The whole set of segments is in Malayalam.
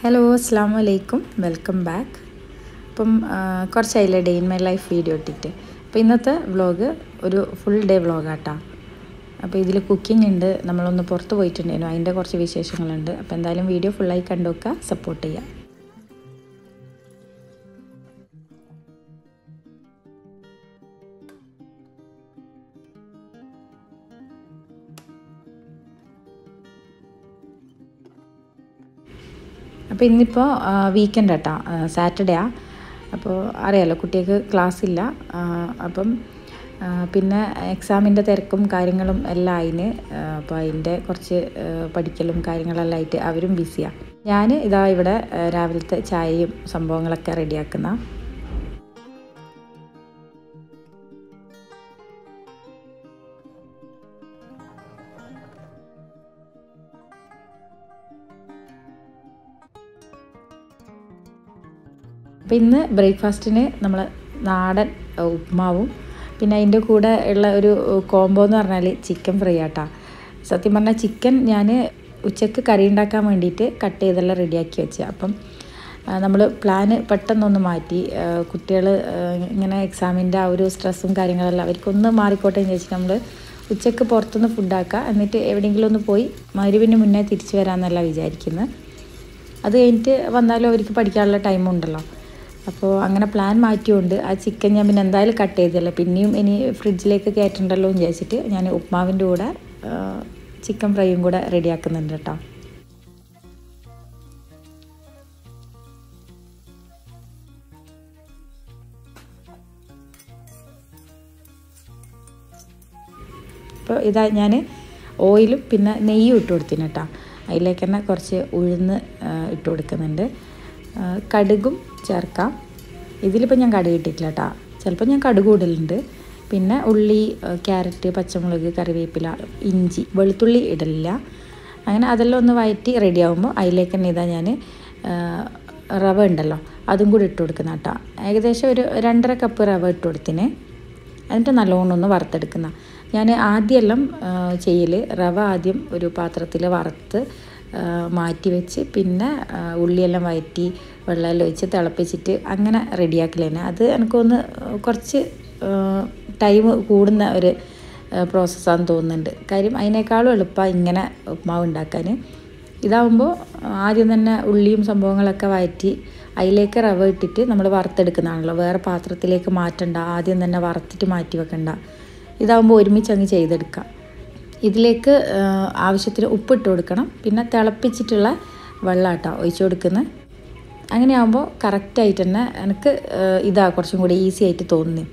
ഹലോ അസ്സാം വലൈക്കും വെൽക്കം ബാക്ക് അപ്പം കുറച്ചായില്ലേ day in my life video ഇട്ടിട്ട് അപ്പോൾ ഇന്നത്തെ വ്ളോഗ് ഒരു ഫുൾ ഡേ വ്ളോഗാട്ടാ അപ്പോൾ ഇതിൽ കുക്കിംഗ് ഉണ്ട് നമ്മളൊന്ന് പുറത്ത് പോയിട്ടുണ്ടായിരുന്നു അതിൻ്റെ കുറച്ച് വിശേഷങ്ങളുണ്ട് അപ്പോൾ എന്തായാലും വീഡിയോ ഫുള്ളായി കണ്ടു നോക്കുക സപ്പോർട്ട് ചെയ്യുക അപ്പോൾ ഇന്നിപ്പോൾ വീക്കെൻഡ് ആട്ടാ സാറ്റർഡേ ആ അപ്പോൾ അറിയാലോ കുട്ടികൾക്ക് ക്ലാസ് ഇല്ല അപ്പം പിന്നെ എക്സാമിൻ്റെ തിരക്കും കാര്യങ്ങളും എല്ലാം അതിന് അപ്പോൾ അതിൻ്റെ കുറച്ച് പഠിക്കലും കാര്യങ്ങളെല്ലാം ആയിട്ട് അവരും ബിസിയാണ് ഞാൻ ഇതാ ഇവിടെ രാവിലത്തെ ചായയും സംഭവങ്ങളൊക്കെ റെഡിയാക്കുന്ന അപ്പോൾ ഇന്ന് ബ്രേക്ക്ഫാസ്റ്റിന് നമ്മൾ നാടൻ ഉപ്മാവും പിന്നെ അതിൻ്റെ കൂടെ ഉള്ള ഒരു കോംബോ എന്ന് പറഞ്ഞാൽ ചിക്കൻ ഫ്രൈ ആട്ടാ സത്യം പറഞ്ഞാൽ ചിക്കൻ ഞാൻ ഉച്ചക്ക് കറി ഉണ്ടാക്കാൻ വേണ്ടിയിട്ട് കട്ട് ചെയ്തെല്ലാം റെഡിയാക്കി വെച്ച് അപ്പം നമ്മൾ പ്ലാന് പെട്ടെന്നൊന്ന് മാറ്റി കുട്ടികൾ ഇങ്ങനെ എക്സാമിൻ്റെ ആ ഒരു സ്ട്രെസ്സും കാര്യങ്ങളെല്ലാം അവർക്കൊന്ന് മാറിക്കോട്ടെ എന്ന് വെച്ചിട്ട് നമ്മൾ ഉച്ചക്ക് പുറത്തുനിന്ന് ഫുഡാക്കുക എന്നിട്ട് എവിടെയെങ്കിലും ഒന്ന് പോയി മരുവിന് മുന്നേ തിരിച്ചു വരാമെന്നല്ല വിചാരിക്കുന്നത് അത് കഴിഞ്ഞിട്ട് വന്നാലും അവർക്ക് പഠിക്കാനുള്ള ടൈം ഉണ്ടല്ലോ അപ്പോൾ അങ്ങനെ പ്ലാൻ മാറ്റിയോണ്ട് ആ ചിക്കൻ ഞാൻ പിന്നെ എന്തായാലും കട്ട് ചെയ്തല്ല പിന്നെയും ഇനി ഫ്രിഡ്ജിലേക്ക് കയറ്റണ്ടല്ലോ എന്ന് വിചാരിച്ചിട്ട് ഞാൻ ഉപ്മാവിൻ്റെ കൂടെ ചിക്കൻ ഫ്രൈയും കൂടെ റെഡിയാക്കുന്നുണ്ട് കേട്ടോ അപ്പോൾ ഇതാ ഞാൻ ഓയിലും പിന്നെ നെയ്യും ഇട്ട് കൊടുത്തിന് കേട്ടോ അതിലേക്ക് തന്നെ കുറച്ച് ഉഴുന്ന് ഇട്ട് കൊടുക്കുന്നുണ്ട് കടുകും ചേർക്കാം ഇതിലിപ്പോൾ ഞാൻ കടുക് ഇട്ടിട്ടില്ല കേട്ടോ ചിലപ്പോൾ ഞാൻ കടുക് ഇടലുണ്ട് പിന്നെ ഉള്ളി ക്യാരറ്റ് പച്ചമുളക് കറിവേപ്പില ഇഞ്ചി വെളുത്തുള്ളി ഇടലില്ല അങ്ങനെ അതെല്ലാം ഒന്ന് വയറ്റി റെഡി ആകുമ്പോൾ അതിലേക്ക് തന്നെ ഇതാ ഞാൻ റവ ഉണ്ടല്ലോ അതും കൂടി ഇട്ട് കൊടുക്കുന്ന കേട്ടോ ഏകദേശം ഒരു രണ്ടര കപ്പ് റവ ഇട്ട് കൊടുത്തിന് എന്നിട്ട് നല്ലോണം ഒന്ന് വറുത്തെടുക്കുന്ന ഞാൻ ആദ്യമെല്ലാം ചെയ്യൽ റവ ആദ്യം ഒരു പാത്രത്തിൽ വറുത്ത് മാറ്റി വെച്ച് പിന്നെ ഉള്ളിയെല്ലാം വയറ്റി വെള്ളമെല്ലാം ഒഴിച്ച് തിളപ്പിച്ചിട്ട് അങ്ങനെ റെഡിയാക്കൽ തന്നെ അത് എനിക്കൊന്ന് കുറച്ച് ടൈം കൂടുന്ന ഒരു പ്രോസസ്സാണെന്ന് തോന്നുന്നുണ്ട് കാര്യം അതിനേക്കാളും എളുപ്പമാണ് ഇങ്ങനെ ഉപ്മാവ് ഉണ്ടാക്കാൻ ഇതാവുമ്പോൾ ആദ്യം തന്നെ ഉള്ളിയും സംഭവങ്ങളൊക്കെ വയറ്റി അതിലേക്ക് റവ ഇട്ടിട്ട് നമ്മൾ വറുത്തെടുക്കുന്നതാണല്ലോ വേറെ പാത്രത്തിലേക്ക് മാറ്റണ്ട ആദ്യം തന്നെ വറുത്തിട്ട് മാറ്റി വെക്കണ്ട ഇതാവുമ്പോൾ ഒരുമിച്ച് അങ്ങ് ചെയ്തെടുക്കാം ഇതിലേക്ക് ആവശ്യത്തിന് ഉപ്പിട്ട് കൊടുക്കണം പിന്നെ തിളപ്പിച്ചിട്ടുള്ള വെള്ളം കേട്ടോ ഒഴിച്ചു കൊടുക്കുന്നത് അങ്ങനെയാകുമ്പോൾ കറക്റ്റായിട്ട് തന്നെ എനിക്ക് ഇതാ കുറച്ചും കൂടി ഈസി ആയിട്ട് തോന്നുന്നു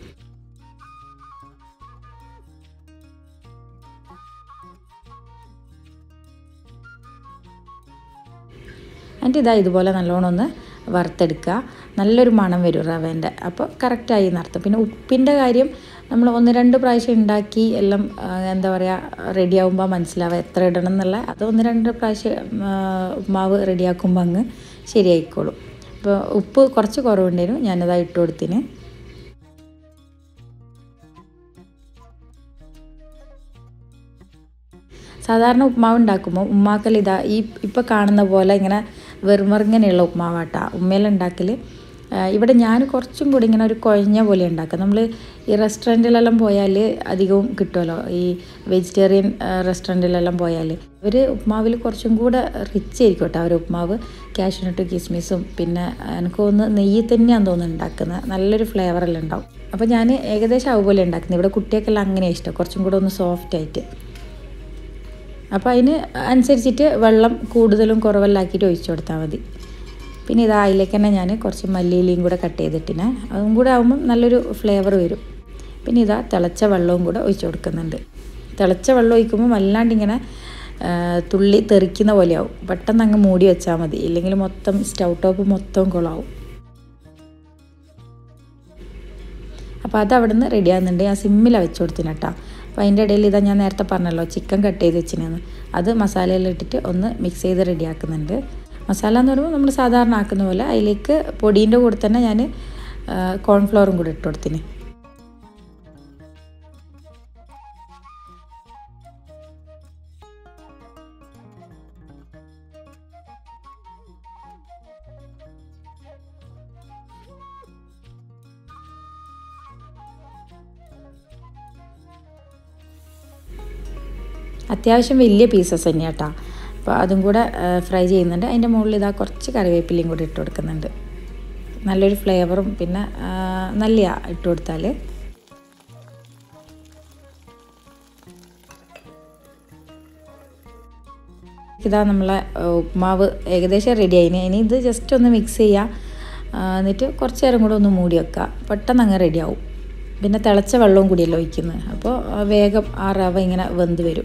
എന്നിട്ട് ഇതാ ഇതുപോലെ നല്ലോണം ഒന്ന് വറുത്തെടുക്കുക നല്ലൊരു മണം വരും റവേൻ്റെ അപ്പോൾ കറക്റ്റായി എന്നർത്ഥം പിന്നെ ഉപ്പിൻ്റെ കാര്യം നമ്മൾ ഒന്ന് രണ്ട് പ്രാവശ്യം ഉണ്ടാക്കി എല്ലാം എന്താ പറയുക റെഡി ആകുമ്പോൾ മനസ്സിലാവുക എത്ര ഇടണം എന്നുള്ള അത് ഒന്ന് രണ്ട് പ്രാവശ്യം മാവ് റെഡിയാക്കുമ്പോൾ അങ്ങ് ശരിയായിക്കോളും അപ്പോൾ ഉപ്പ് കുറച്ച് കുറവുണ്ടായിരുന്നു ഞാനത് ഇട്ട് കൊടുത്തിന് സാധാരണ ഉപ്മാവ് ഉണ്ടാക്കുമ്പോൾ ഉമ്മാക്കൽ ഇതാ ഈ ഇപ്പോൾ കാണുന്ന പോലെ ഇങ്ങനെ വെറുമറിങ്ങനെയുള്ള ഉപ്മാവാട്ടാ ഉമ്മയെല്ലാം ഉണ്ടാക്കൽ ഇവിടെ ഞാൻ കുറച്ചും കൂടി ഇങ്ങനെ ഒരു കുഴഞ്ഞ പോലെ ഉണ്ടാക്കുക നമ്മൾ ഈ റെസ്റ്റോറൻറ്റിലെല്ലാം പോയാൽ അധികവും കിട്ടുമല്ലോ ഈ വെജിറ്റേറിയൻ റെസ്റ്റോറൻറ്റിലെല്ലാം പോയാൽ അവർ ഉപ്മാവിൽ കുറച്ചും കൂടെ റിച്ച് ആയിരിക്കും കേട്ടോ അവർ ഉപ്മാവ് കാഷ്യൂനട്ടും കിസ്മിസും പിന്നെ എനിക്ക് തോന്നുന്നു നെയ്യ് തന്നെയാണ് തോന്നുന്നു ഉണ്ടാക്കുന്നത് നല്ലൊരു ഫ്ലേവറെല്ലാം ഉണ്ടാവും അപ്പോൾ ഞാൻ ഏകദേശം അതുപോലെ ഉണ്ടാക്കുന്നത് ഇവിടെ കുട്ടികൾക്കെല്ലാം അങ്ങനെ ഇഷ്ടം കുറച്ചും കൂടെ ഒന്ന് സോഫ്റ്റ് ആയിട്ട് അപ്പോൾ അതിന് അനുസരിച്ചിട്ട് വെള്ളം കൂടുതലും കുറവെല്ലാക്കിയിട്ട് ഒഴിച്ചു കൊടുത്താൽ മതി പിന്നെ ഇത് അതിലേക്ക് തന്നെ ഞാൻ കുറച്ച് മല്ലിയിലയും കൂടെ കട്ട് ചെയ്തിട്ടിനെ അതും കൂടെ ആകുമ്പം നല്ലൊരു ഫ്ലേവർ വരും പിന്നെ ഇതാ തിളച്ച വെള്ളവും കൂടെ ഒഴിച്ചു കൊടുക്കുന്നുണ്ട് തിളച്ച വെള്ളം ഒഴിക്കുമ്പോൾ വല്ലാണ്ട് ഇങ്ങനെ തുള്ളി തെറിക്കുന്ന പോലെയാവും പെട്ടെന്ന് അങ്ങ് മൂടി വെച്ചാൽ മതി ഇല്ലെങ്കിൽ മൊത്തം സ്റ്റൗ ടോപ്പ് മൊത്തം കുളമാവും അപ്പോൾ അത് അവിടെ നിന്ന് റെഡി ആകുന്നുണ്ട് ഞാൻ സിമ്മിലാണ് വെച്ച് കൊടുത്തിന് കേട്ടോ അപ്പോൾ അതിൻ്റെ ഇടയിൽ ഇതാ ഞാൻ നേരത്തെ പറഞ്ഞല്ലോ ചിക്കൻ കട്ട് ചെയ്ത് വെച്ചിനെന്ന് അത് മസാലയെല്ലാം ഇട്ടിട്ട് ഒന്ന് മിക്സ് ചെയ്ത് റെഡിയാക്കുന്നുണ്ട് മസാല എന്ന് പറയുമ്പോൾ നമ്മൾ സാധാരണ ആക്കുന്ന പോലെ അതിലേക്ക് പൊടീൻ്റെ കൂടെ തന്നെ ഞാൻ കോൺഫ്ലവറും കൂടെ ഇട്ട് കൊടുത്തിന് അത്യാവശ്യം വലിയ പീസസ് തന്നെയാണ് കേട്ടോ അപ്പോൾ അതും കൂടെ ഫ്രൈ ചെയ്യുന്നുണ്ട് അതിൻ്റെ മുകളിൽ ഇതാ കുറച്ച് കറിവേപ്പിലയും കൂടി ഇട്ട് കൊടുക്കുന്നുണ്ട് നല്ലൊരു ഫ്ലേവറും പിന്നെ നല്ല ഇട്ട് കൊടുത്താൽ ഇതാ നമ്മളെ ഉപ്മാവ് ഏകദേശം റെഡി ആയിന് ഇനി ഇത് ജസ്റ്റ് ഒന്ന് മിക്സ് ചെയ്യുക എന്നിട്ട് കുറച്ച് നേരം കൂടെ ഒന്ന് മൂടി വെക്കുക പെട്ടെന്ന് അങ്ങ് റെഡി ആവും പിന്നെ തിളച്ച വെള്ളവും കൂടിയല്ലോ ഒഴിക്കുന്നത് അപ്പോൾ വേഗം ആ റവ ഇങ്ങനെ വെന്ത് വരും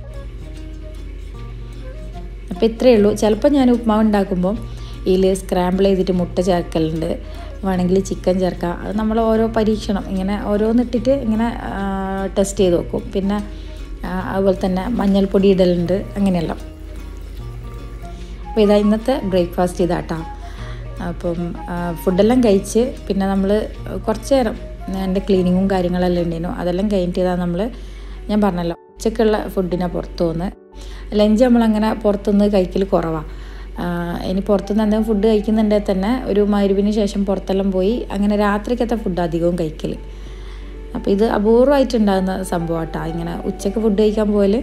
അപ്പോൾ ഇത്രയേ ഉള്ളൂ ചിലപ്പോൾ ഞാൻ ഉപ്മാവ് ഉണ്ടാക്കുമ്പോൾ ഇതിൽ സ്ക്രാമ്പിൾ ചെയ്തിട്ട് മുട്ട ചേർക്കലുണ്ട് വേണമെങ്കിൽ ചിക്കൻ ചേർക്കാം അത് നമ്മൾ ഓരോ പരീക്ഷണം ഇങ്ങനെ ഓരോന്നിട്ടിട്ട് ഇങ്ങനെ ടെസ്റ്റ് ചെയ്ത് നോക്കും പിന്നെ അതുപോലെ തന്നെ മഞ്ഞൾപ്പൊടി ഇടലുണ്ട് അങ്ങനെയെല്ലാം അപ്പോൾ ഇതാ ഇന്നത്തെ ബ്രേക്ക്ഫാസ്റ്റ് ഇതാട്ടാ അപ്പം ഫുഡെല്ലാം കഴിച്ച് പിന്നെ നമ്മൾ കുറച്ച് നേരം എൻ്റെ ക്ലീനിങ്ങും കാര്യങ്ങളെല്ലാം ഉണ്ടായിരുന്നു അതെല്ലാം കഴിഞ്ഞിട്ട് ഇതാ നമ്മൾ ഞാൻ പറഞ്ഞല്ലോ ഉച്ചക്കുള്ള ഫുഡിനെ പുറത്ത് പോകുന്നത് ലഞ്ച് നമ്മളങ്ങനെ പുറത്തുനിന്ന് കഴിക്കൽ കുറവാണ് ഇനി പുറത്തുനിന്ന് എന്തെങ്കിലും ഫുഡ് കഴിക്കുന്നുണ്ടെങ്കിൽ തന്നെ ഒരു മരുവിന് ശേഷം പുറത്തെല്ലാം പോയി അങ്ങനെ രാത്രിക്കത്തെ ഫുഡ് അധികവും കഴിക്കൽ അപ്പോൾ ഇത് അപൂർവമായിട്ടുണ്ടാകുന്ന സംഭവമാട്ടോ ഇങ്ങനെ ഉച്ചക്ക് ഫുഡ് കഴിക്കാൻ പോയാൽ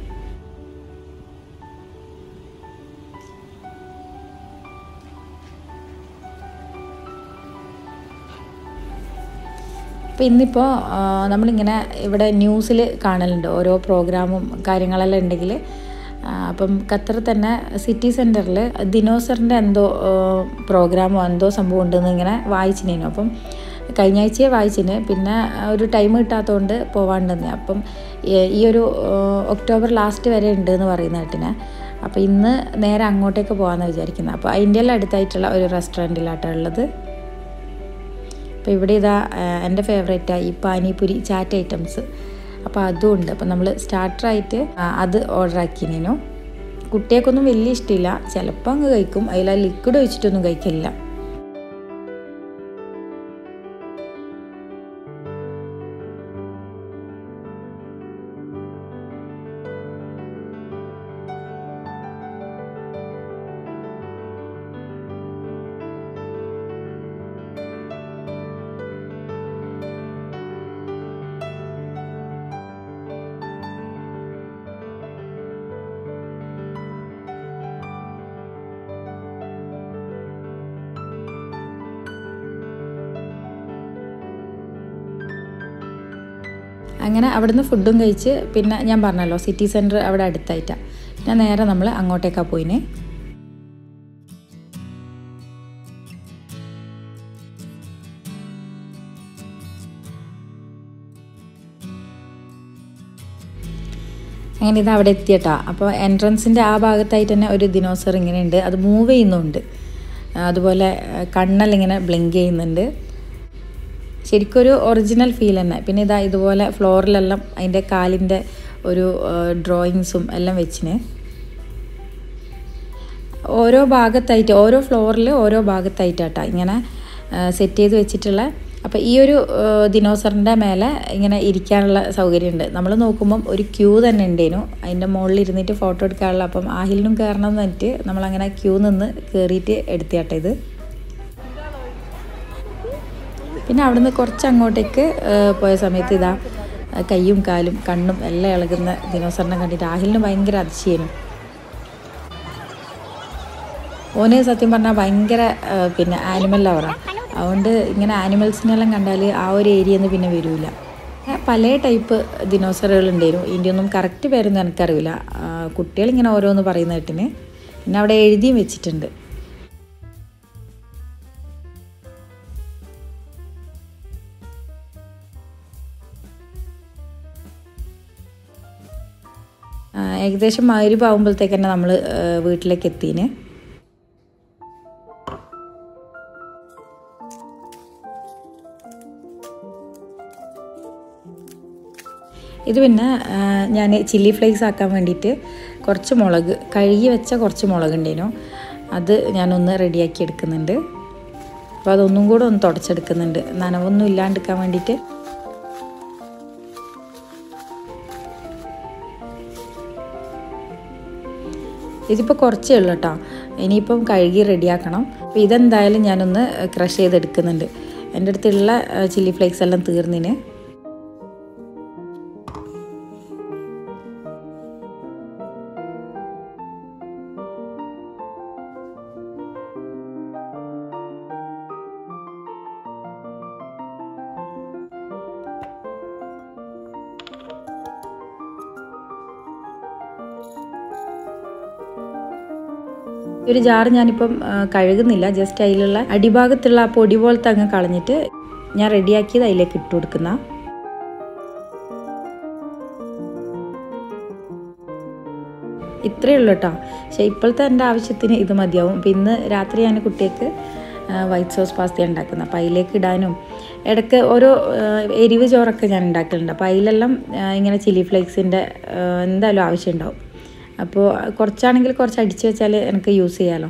അപ്പോൾ ഇന്നിപ്പോൾ നമ്മളിങ്ങനെ ഇവിടെ ന്യൂസിൽ കാണലുണ്ട് ഓരോ പ്രോഗ്രാമും കാര്യങ്ങളെല്ലാം ഉണ്ടെങ്കിൽ അപ്പം ഖത്തർ തന്നെ സിറ്റി സെൻറ്ററിൽ ദിനോസറിൻ്റെ എന്തോ പ്രോഗ്രാമോ എന്തോ സംഭവം ഉണ്ടെന്ന് ഇങ്ങനെ വായിച്ചിനേനു അപ്പം കഴിഞ്ഞ ആഴ്ചയെ വായിച്ചിന് പിന്നെ ഒരു ടൈം കിട്ടാത്തതുകൊണ്ട് പോവാണ്ടെന്ന് അപ്പം ഈ ഒരു ഒക്ടോബർ ലാസ്റ്റ് വരെ ഉണ്ട് എന്ന് പറയുന്ന കേട്ടിനെ അപ്പോൾ ഇന്ന് നേരെ അങ്ങോട്ടേക്ക് പോകാമെന്ന് വിചാരിക്കുന്നത് അപ്പോൾ അതിൻ്റെ എല്ലാം അടുത്തായിട്ടുള്ള ഒരു റെസ്റ്റോറൻറ്റിലാട്ടോ ഉള്ളത് അപ്പോൾ ഇവിടെ ഇതാ എൻ്റെ ഫേവറേറ്റാണ് ഈ പാനിപുരി ചാറ്റ് ഐറ്റംസ് അപ്പോൾ അതും ഉണ്ട് അപ്പോൾ നമ്മൾ സ്റ്റാർട്ടറായിട്ട് അത് ഓർഡർ ആക്കിനേനു കുട്ടികൾക്കൊന്നും വലിയ ഇഷ്ടമില്ല ചിലപ്പോൾ അങ്ങ് കഴിക്കും അതിൽ ആ ലിക്വിഡ് ഒഴിച്ചിട്ടൊന്നും കഴിക്കില്ല അങ്ങനെ അവിടുന്ന് ഫുഡും കഴിച്ച് പിന്നെ ഞാൻ പറഞ്ഞല്ലോ സിറ്റി സെൻറ്റർ അവിടെ അടുത്തായിട്ടാണ് പിന്നെ നേരെ നമ്മൾ അങ്ങോട്ടേക്കാണ് പോയിന് അങ്ങനെ ഇത് അവിടെ എത്തിയട്ടാ അപ്പോൾ എൻട്രൻസിൻ്റെ ആ ഭാഗത്തായിട്ട് തന്നെ ഒരു ദിനോസർ ഇങ്ങനെ ഉണ്ട് അത് മൂവ് ചെയ്യുന്നുണ്ട് അതുപോലെ കണ്ണെല്ലാം ഇങ്ങനെ ബ്ലിങ്ക് ചെയ്യുന്നുണ്ട് ശരിക്കൊരു ഒറിജിനൽ ഫീൽ തന്നെ പിന്നെ ഇതാ ഇതുപോലെ ഫ്ലോറിലെല്ലാം അതിൻ്റെ കാലിൻ്റെ ഒരു ഡ്രോയിങ്സും എല്ലാം വെച്ചിന് ഓരോ ഭാഗത്തായിട്ട് ഓരോ ഫ്ലോറിൽ ഓരോ ഭാഗത്തായിട്ടാട്ടാ ഇങ്ങനെ സെറ്റ് ചെയ്ത് വെച്ചിട്ടുള്ള അപ്പോൾ ഈ ഒരു ദിനോസറിൻ്റെ മേലെ ഇങ്ങനെ ഇരിക്കാനുള്ള സൗകര്യമുണ്ട് നമ്മൾ നോക്കുമ്പം ഒരു ക്യൂ തന്നെ ഉണ്ടേനു അതിൻ്റെ മുകളിൽ ഇരുന്നിട്ട് ഫോട്ടോ എടുക്കാനുള്ള അപ്പം ആഹിലിനും കയറണം എന്ന് പറഞ്ഞിട്ട് നമ്മളങ്ങനെ ക്യൂ നിന്ന് കയറിയിട്ട് എടുത്തിയാട്ടെ ഇത് പിന്നെ അവിടുന്ന് കുറച്ച് അങ്ങോട്ടേക്ക് പോയ സമയത്ത് ഇതാ കയ്യും കാലും കണ്ണും എല്ലാം ഇളകുന്ന ദിനോസറിനെ കണ്ടിട്ട് ആഹിലിന് ഭയങ്കര അതിശയനും ഓന് സത്യം പറഞ്ഞാൽ ഭയങ്കര പിന്നെ ആനിമൽ ലവറാണ് അതുകൊണ്ട് ഇങ്ങനെ ആനിമൽസിനെല്ലാം കണ്ടാൽ ആ ഒരു ഏരിയയിൽ നിന്ന് പിന്നെ വരില്ല പല ടൈപ്പ് ദിനോസറുകൾ ഉണ്ടായിരുന്നു ഇതിൻ്റെ ഒന്നും കറക്റ്റ് പേരൊന്നും എനിക്കറിയില്ല കുട്ടികളിങ്ങനെ ഓരോന്ന് പറയുന്ന കേട്ടിന് പിന്നെ അവിടെ എഴുതിയും വെച്ചിട്ടുണ്ട് ഏകദേശം മകരീബ് ആകുമ്പോഴത്തേക്ക് തന്നെ നമ്മൾ വീട്ടിലേക്ക് എത്തീന് ഇത് പിന്നെ ഞാൻ ചില്ലി ഫ്ലേക്സ് ആക്കാൻ വേണ്ടിയിട്ട് കുറച്ച് മുളക് കഴുകി വെച്ച കുറച്ച് മുളക് ഉണ്ടേനു അത് ഞാനൊന്ന് റെഡിയാക്കി എടുക്കുന്നുണ്ട് അപ്പോൾ അതൊന്നും കൂടെ ഒന്ന് തുടച്ചെടുക്കുന്നുണ്ട് നനവൊന്നും ഇല്ലാണ്ടിരിക്കാൻ വേണ്ടിയിട്ട് ഇതിപ്പോൾ കുറച്ചേ ഉള്ളൂ കേട്ടോ ഇനിയിപ്പം കഴുകി റെഡിയാക്കണം അപ്പോൾ ഇതെന്തായാലും ഞാനൊന്ന് ക്രഷ് ചെയ്തെടുക്കുന്നുണ്ട് എൻ്റെ അടുത്തുള്ള ചില്ലി ഫ്ലേക്സ് എല്ലാം തീർന്നിന് ഒരു ജാറ് ഞാനിപ്പം ആ, കഴുകുന്നില്ല ജസ്റ്റ് അതിലുള്ള അടിഭാഗത്തുള്ള ആ പൊടി പോലത്തെ അങ്ങ് കളഞ്ഞിട്ട് ഞാൻ റെഡിയാക്കിയത് അതിലേക്ക് ഇട്ട് കൊടുക്കുന്ന ഇത്രയേ ഉള്ളൂ കേട്ടോ പക്ഷേ ഇപ്പോഴത്തെ എൻ്റെ ആവശ്യത്തിന് ഇത് മതിയാവും അപ്പം ഇന്ന് രാത്രി ഞാൻ കുട്ടിക്ക് വൈറ്റ് സോസ് പാസ്ത ഉണ്ടാക്കുന്നത് അപ്പോൾ അതിലേക്ക് ഇടാനും ഇടയ്ക്ക് ഓരോ ആ, എരിവ് ചോറൊക്കെ ഞാൻ ഉണ്ടാക്കലുണ്ട് അപ്പോൾ അതിലെല്ലാം ആ, ഇങ്ങനെ ചില്ലി ഫ്ലേക്സിൻ്റെ എന്തായാലും ആവശ്യം ഉണ്ടാവും അപ്പോൾ കുറച്ചാണെങ്കിൽ കുറച്ച് അടിച്ച് വെച്ചാൽ എനിക്ക് യൂസ് ചെയ്യാമല്ലോ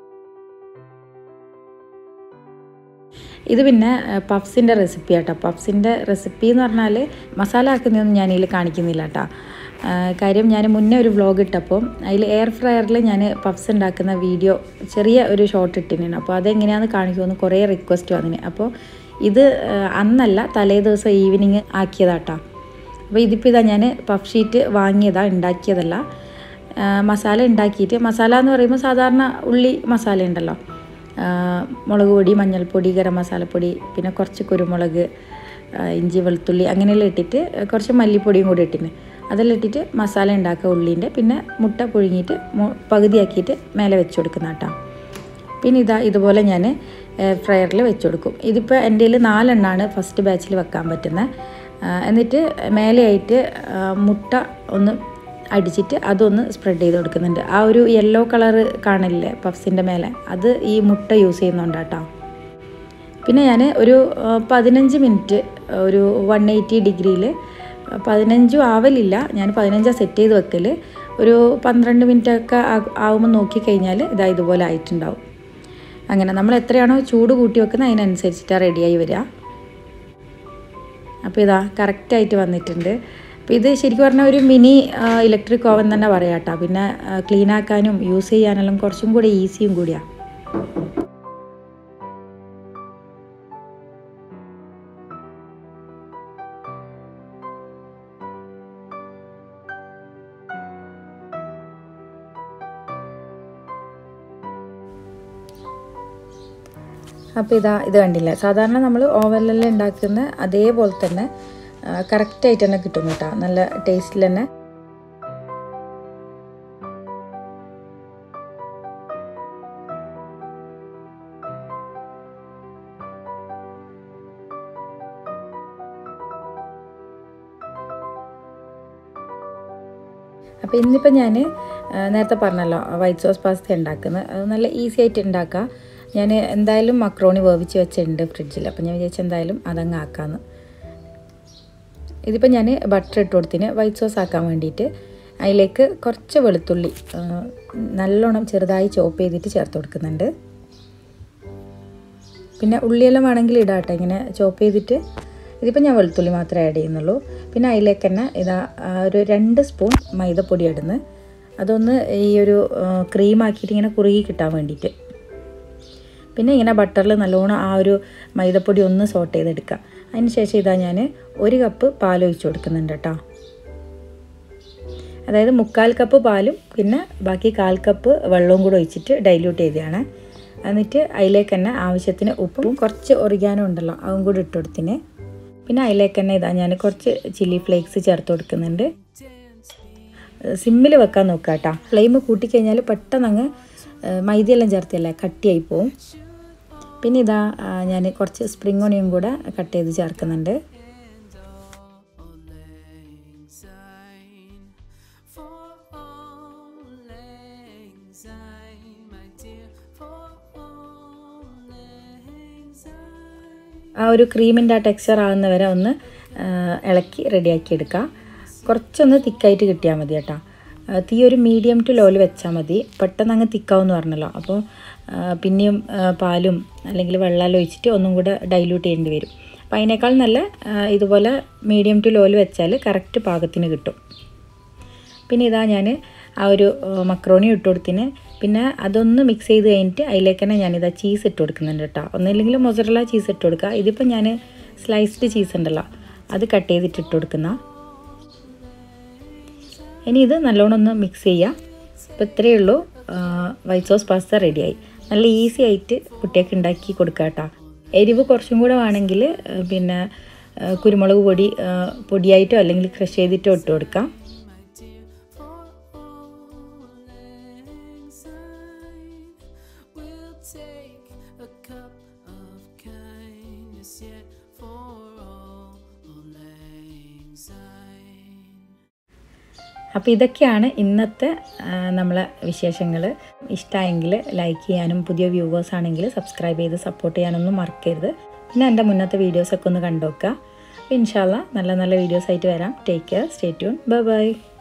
ഇത് പിന്നെ പഫ്സിൻ്റെ റെസിപ്പി ആട്ടോ പഫ്സിൻ്റെ റെസിപ്പി എന്ന് പറഞ്ഞാൽ മസാല ആക്കുന്നതൊന്നും ഞാൻ ഇതിൽ കാണിക്കുന്നില്ല കേട്ടോ കാര്യം ഞാൻ മുന്നേ ഒരു വ്ളോഗ് ഇട്ടപ്പോൾ അതിൽ എയർ ഫ്രയറിൽ ഞാൻ പഫ്സ് ഉണ്ടാക്കുന്ന വീഡിയോ ചെറിയ ഒരു ഷോർട്ട് ഇട്ടിരുന്നു അപ്പോൾ അതെങ്ങനെയാണെന്ന് കാണിക്കുമെന്ന് കുറേ റിക്വസ്റ്റ് വന്നിന് അപ്പോൾ ഇത് ആ, അന്നല്ല തലേ ദിവസം ഈവനിങ് ആക്കിയതാട്ടോ അപ്പോൾ ഇതിപ്പോൾ ഇതാ ഞാൻ പഫ് ഷീറ്റ് വാങ്ങിയതാ ഉണ്ടാക്കിയതല്ല ആ, മസാല ഉണ്ടാക്കിയിട്ട് മസാല എന്ന് പറയുമ്പോൾ സാധാരണ ഉള്ളി മസാല ഉണ്ടല്ലോ ആ, മുളക് പൊടി മഞ്ഞൾപ്പൊടി ഗരം മസാലപ്പൊടി പിന്നെ കുറച്ച് കുരുമുളക് ആ, ഇഞ്ചി വെളുത്തുള്ളി അങ്ങനെയെല്ലാം ഇട്ടിട്ട് കുറച്ച് മല്ലിപ്പൊടിയും കൂടി ഇട്ടിന് അതെല്ലാം ഇട്ടിട്ട് മസാല ഉണ്ടാക്കുക ഉള്ളീൻ്റെ പിന്നെ മുട്ട പുഴുങ്ങിയിട്ട് മു- പകുതിയാക്കിയിട്ട് മേലെ വെച്ച് കൊടുക്കുന്ന കേട്ടോ പിന്നെ ഇതാ ഇതുപോലെ ഞാൻ ഫ്രയറിൽ വെച്ച് കൊടുക്കും ഇതിപ്പോൾ എൻ്റെ കയ്യിൽ നാലെണ്ണമാണ് ഫസ്റ്റ് ബാച്ചിൽ വെക്കാൻ പറ്റുന്നത് എന്നിട്ട് മേലെയായിട്ട് ആ, മുട്ട ഒന്ന് അടിച്ചിട്ട് അതൊന്ന് സ്പ്രെഡ് ചെയ്ത് കൊടുക്കുന്നുണ്ട് ആ ഒരു യെല്ലോ കളറ് കാണില്ലേ പഫ്സിൻ്റെ മേലെ അത് ഈ മുട്ട യൂസ് ചെയ്യുന്നുണ്ട് കേട്ടോ പിന്നെ ഞാൻ ഒരു ആ, പതിനഞ്ച് മിനിറ്റ് ഒരു വൺ എയ്റ്റി ഡിഗ്രിയിൽ പതിനഞ്ചും ആവലില്ല ഞാൻ പതിനഞ്ചാണ് സെറ്റ് ചെയ്ത് വെക്കൽ ഒരു പന്ത്രണ്ട് മിനിറ്റ് ഒക്കെ ആവുമ്പോൾ നോക്കിക്കഴിഞ്ഞാൽ ഇതാ ഇതുപോലെ ആയിട്ടുണ്ടാവും അങ്ങനെ നമ്മൾ എത്രയാണോ ചൂട് കൂട്ടി വെക്കുന്നത് അതിനനുസരിച്ചിട്ടാണ് റെഡിയായി വരിക അപ്പോൾ ഇതാ കറക്റ്റായിട്ട് വന്നിട്ടുണ്ട് അപ്പോൾ ഇത് ശരിക്കും പറഞ്ഞാൽ ഒരു മിനി ഇലക്ട്രിക് ഓവൻ തന്നെ പറയാം കേട്ടോ പിന്നെ ക്ലീൻ ആക്കാനും യൂസ് ചെയ്യാനെല്ലാം കുറച്ചും കൂടി ഈസിയും കൂടിയാണ് അപ്പോൾ ഇതാ ഇത് കണ്ടില്ല സാധാരണ നമ്മൾ ഓവനിലെല്ലാം ഉണ്ടാക്കുന്ന അതേപോലെ തന്നെ കറക്റ്റായിട്ട് തന്നെ കിട്ടും കേട്ടോ നല്ല ടേസ്റ്റിൽ തന്നെ അപ്പോൾ ഇന്നിപ്പോൾ ഞാൻ നേരത്തെ പറഞ്ഞല്ലോ വൈറ്റ് സോസ് പാസ്ത ഉണ്ടാക്കുന്നത് അത് നല്ല ഈസി ആയിട്ട് ഉണ്ടാക്കാം ഞാൻ എന്തായാലും മക്രോണി വേവിച്ച് വെച്ചിട്ടുണ്ട് ഫ്രിഡ്ജിൽ അപ്പോൾ ഞാൻ വിചാരിച്ചു എന്തായാലും അതങ്ങ് ആക്കാമെന്ന് ഇതിപ്പോൾ ഞാൻ ബട്ടർ ഇട്ട് കൊടുത്തിന് വൈറ്റ് സോസ് ആക്കാൻ വേണ്ടിയിട്ട് അതിലേക്ക് കുറച്ച് വെളുത്തുള്ളി ആ, നല്ലോണം ചെറുതായി ചോപ്പ് ചെയ്തിട്ട് ചേർത്ത് കൊടുക്കുന്നുണ്ട് പിന്നെ ഉള്ളിയെല്ലാം വേണമെങ്കിൽ ഇടാം കേട്ടോ ഇങ്ങനെ ചോപ്പ് ചെയ്തിട്ട് ഇതിപ്പോൾ ഞാൻ വെളുത്തുള്ളി മാത്രമേ ആഡ് ചെയ്യുന്നുള്ളൂ പിന്നെ അതിലേക്ക് തന്നെ ഇതാ ആ, ഒരു രണ്ട് സ്പൂൺ മൈദപ്പൊടി ഇടുന്നു അതൊന്ന് ഈ ഒരു ക്രീം ആക്കിയിട്ട് ഇങ്ങനെ കുറുകി കിട്ടാൻ വേണ്ടിയിട്ട് പിന്നെ ഇങ്ങനെ ബട്ടറിൽ നല്ലോണം ആ ഒരു മൈദപ്പൊടി ഒന്ന് സോട്ട് ചെയ്തെടുക്കുക അതിന് ശേഷം ഇതാ ഞാൻ ഒരു കപ്പ് പാൽ ഒഴിച്ച് കൊടുക്കുന്നുണ്ട് കേട്ടോ അതായത് മുക്കാൽ കപ്പ് പാലും പിന്നെ ബാക്കി കാൽ കപ്പ് വെള്ളവും കൂടെ ഒഴിച്ചിട്ട് ഡൈല്യൂട്ട് ചെയ്തതാണ് എന്നിട്ട് അതിലേക്ക് തന്നെ ആവശ്യത്തിന് ഉപ്പും കുറച്ച് ഒറിഗാനും ഉണ്ടല്ലോ അതും കൂടി ഇട്ട് കൊടുത്തിന് പിന്നെ അതിലേക്ക് തന്നെ ഇതാ ഞാൻ കുറച്ച് ചില്ലി ഫ്ലേക്സ് ചേർത്ത് കൊടുക്കുന്നുണ്ട് സിമ്മിൽ വെക്കാൻ നോക്കുക കേട്ടോ ഫ്ലെയിം കൂട്ടിക്കഴിഞ്ഞാൽ പെട്ടെന്ന് അങ്ങ് ഏഹ്, മൈദയെല്ലാം ചേർത്തല്ലേ കട്ടിയായി പോവും പിന്നെ ഇതാ ഞാൻ കുറച്ച് സ്പ്രിംഗ് ഓണിയും കൂടെ കട്ട് ചെയ്ത് ചേർക്കുന്നുണ്ട് ആ ഒരു ക്രീമിൻ്റെ ആ ടെക്സ്ചർ ആകുന്ന വരെ ഒന്ന് ആ, ഇളക്കി റെഡിയാക്കി എടുക്കുക കുറച്ചൊന്ന് തിക്കായിട്ട് കിട്ടിയാൽ മതി കേട്ടോ ആ, തീ ഒരു മീഡിയം ടു ലോയിൽ വെച്ചാൽ മതി പെട്ടെന്ന് അങ്ങ് തിക്കാവെന്ന് പറഞ്ഞല്ലോ അപ്പോൾ ആ, പിന്നെയും ആ, പാലും അല്ലെങ്കിൽ വെള്ളം ഒഴിച്ചിട്ട് ഒന്നും കൂടെ ഡൈല്യൂട്ട് ചെയ്യേണ്ടി വരും അപ്പോൾ അതിനേക്കാൾ നല്ല ആ, ഇതുപോലെ മീഡിയം ടു ലോയിൽ വെച്ചാൽ കറക്റ്റ് പാകത്തിന് കിട്ടും പിന്നെ ഇതാ ഞാൻ ആ ഒരു ഏഹ്, മക്രോണി ഇട്ട് കൊടുത്തിന് പിന്നെ അതൊന്ന് മിക്സ് ചെയ്ത് കഴിഞ്ഞിട്ട് അതിലേക്ക് തന്നെ ഞാനിതാ ചീസ് ഇട്ട് കൊടുക്കുന്നുണ്ട് കേട്ടോ ഒന്നില്ലെങ്കിൽ മൊസറല ചീസ് ഇട്ട് കൊടുക്കുക ഇതിപ്പോൾ ഞാൻ സ്ലൈസ്ഡ് ചീസ് ഉണ്ടല്ലോ അത് കട്ട് ചെയ്തിട്ട് ഇട്ട് കൊടുക്കുന്ന ഇനി ഇത് നല്ലോണം ഒന്ന് മിക്സ് ചെയ്യുക അപ്പോൾ ഇത്രയേ ഉള്ളൂ വൈറ്റ് സോസ് പാസ്ത റെഡിയായി നല്ല ഈസി ആയിട്ട് കുട്ടികൾക്ക് ഉണ്ടാക്കി കൊടുക്കുക കേട്ടോ എരിവ് കുറച്ചും കൂടെ വേണമെങ്കിൽ ഏഹ്, പിന്നെ ഏഹ്, കുരുമുളക് പൊടി ഏഹ്, പൊടിയായിട്ടോ അല്ലെങ്കിൽ ക്രഷ് ചെയ്തിട്ടോ ഇട്ട് കൊടുക്കാം take a cup of kindness yet for all lang syne. അപ്പോൾ ഇതൊക്കെയാണ് ഇന്നത്തെ ആ, നമ്മളെ വിശേഷങ്ങൾ ഇഷ്ടമായെങ്കിൽ ലൈക്ക് ചെയ്യാനും പുതിയ വ്യൂവേഴ്സ് ആണെങ്കിൽ സബ്സ്ക്രൈബ് ചെയ്ത് സപ്പോർട്ട് ചെയ്യാനൊന്നും മറക്കരുത് പിന്നെ എൻ്റെ മുന്നത്തെ വീഡിയോസൊക്കെ ഒന്ന് കണ്ടു നോക്കുക അപ്പോൾ ഇൻഷാല്ല നല്ല നല്ല വീഡിയോസ് ആയിട്ട് വരാം take care stay tune bye by